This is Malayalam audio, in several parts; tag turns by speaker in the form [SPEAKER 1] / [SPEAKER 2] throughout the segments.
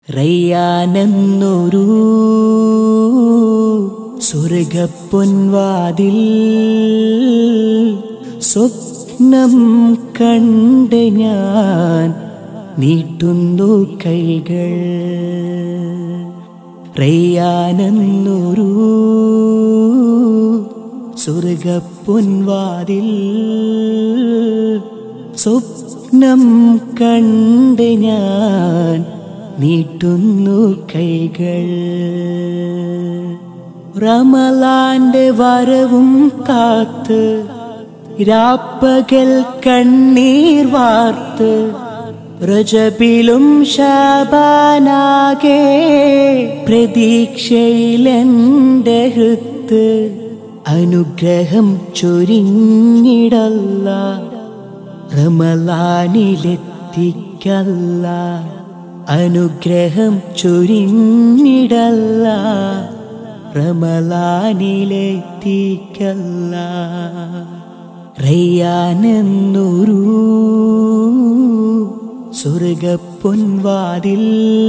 [SPEAKER 1] റയ്യാനെന്നൊരു സ്വർഗപ്പൊൻവാതിൽ സ്വപ്നം കണ്ട് ഞാൻ നീട്ടുന്നു കൈകൾ റയ്യാനെന്നൊരു സ്വർഗപ്പൊൻവാതിൽ സ്വപ്നം കണ്ട് ഞാൻ നീട്ടുന്നു കൈകൾ റമലാന്റെ വരവും കാത്ത് രാപ്പകൽ കണ്ണീർ വാർത്ത് പ്രജപിലും ശാബാനാകെ പ്രതീക്ഷയിലെന്റെ ഹൃത്ത് അനുഗ്രഹം ചൊരിഞ്ഞിടല്ല റമലാനിലെത്തിക്കല്ല അനുഗ്രഹം ചൊരിഞ്ഞിടല്ല റമലാനിലെത്തിക്കല്ല റയ്യാനെന്നൊരു സ്വർഗപ്പൊൻവാതിൽ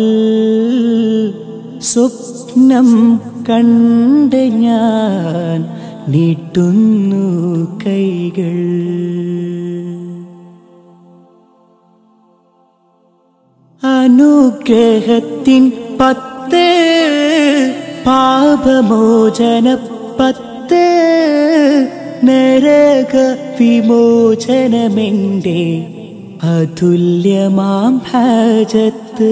[SPEAKER 1] സ്വപ്നം കണ്ട് ഞാൻ നീട്ടുന്നു കൈകൾ അനുഗ്രഹത്തിൻ പത്ത് പാപമോചന പത്ത് നരക വിമോചനമെന്റെ അതുല്യമാം ഭജത്ത്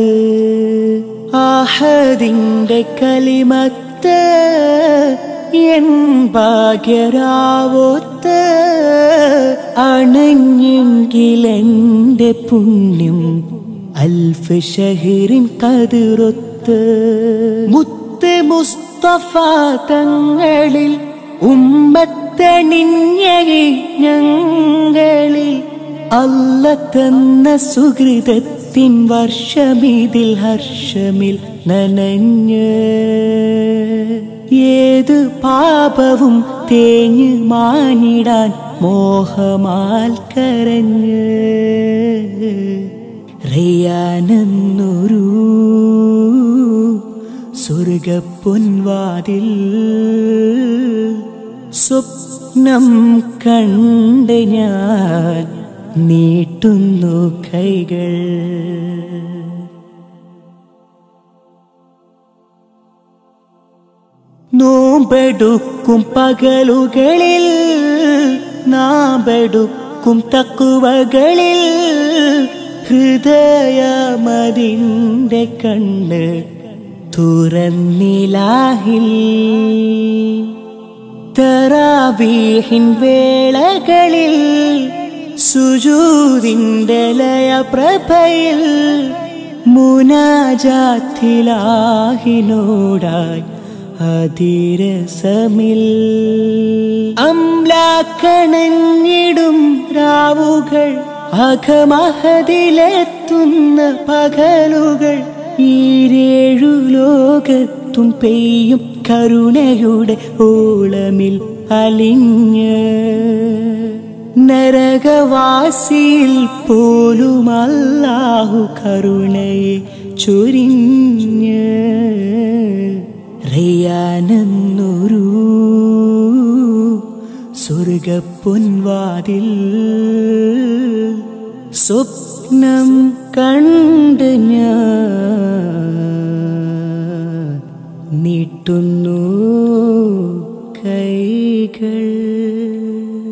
[SPEAKER 1] ആഹദിന്റെ കലിമത്ത് എൻ ഭാഗ്യരാവോത്ത് അണഞ്ഞെങ്കിലെന്റെ പുണ്യം അൽഫ് ഷഹിറിൻ കതിറൊത്ത് മുത്ത് മുസ്തഫ തങ്ങളിൽ ഉമ്മത്തണിഞ്ഞകി ഞങ്ങളിൽ അല്ല തന്ന സുഹൃതത്തിൻ വർഷമിതിൽ ഹർഷമിൽ നനഞ്ഞ് ഏത് പാപവും തേഞ്ഞ് മാനിടാൻ മോഹമാൽ കരഞ്ഞ് റയ്യാനെന്നൊരു സ്വർഗപ്പൊൻവാതിൽ സ്വപ്നം കണ്ട് ഞാൻ നീട്ടുന്നു കൈകൾ നോമ്പെടുക്കും പകലുകളിൽ നാമ്പെടുക്കും തക്കുവകളിൽ ഹൃദയമതിൻ്റെ കണ്ണ് തുറന്നിലാഹിൽ തറാവീഹിൻ വേളകളിൽ സുജൂതിൻ്റെ ലയപ്രഭയിൽ മുനാജാത്തിലാഹിനോടായി അതിരസമിൽ അംലാക്കണഞ്ഞിടും രാവുകൾ അഘമഹതിലെത്തുന്ന പകലുകൾ ഈരേഴു ലോകത്തും പെയ്യും കരുണയുടെ ഓളമിൽ അലിഞ്ഞ് നരകവാസിയിൽ പോലും അല്ലാഹു കരുണയെ ചൊരിഞ്ഞ് റയ്യാനെന്നൊരു സ്വർഗപ്പൊൻവാതിൽ സ്വപ്നം കണ്ട് ഞാൻ നീട്ടുന്നു കൈകൾ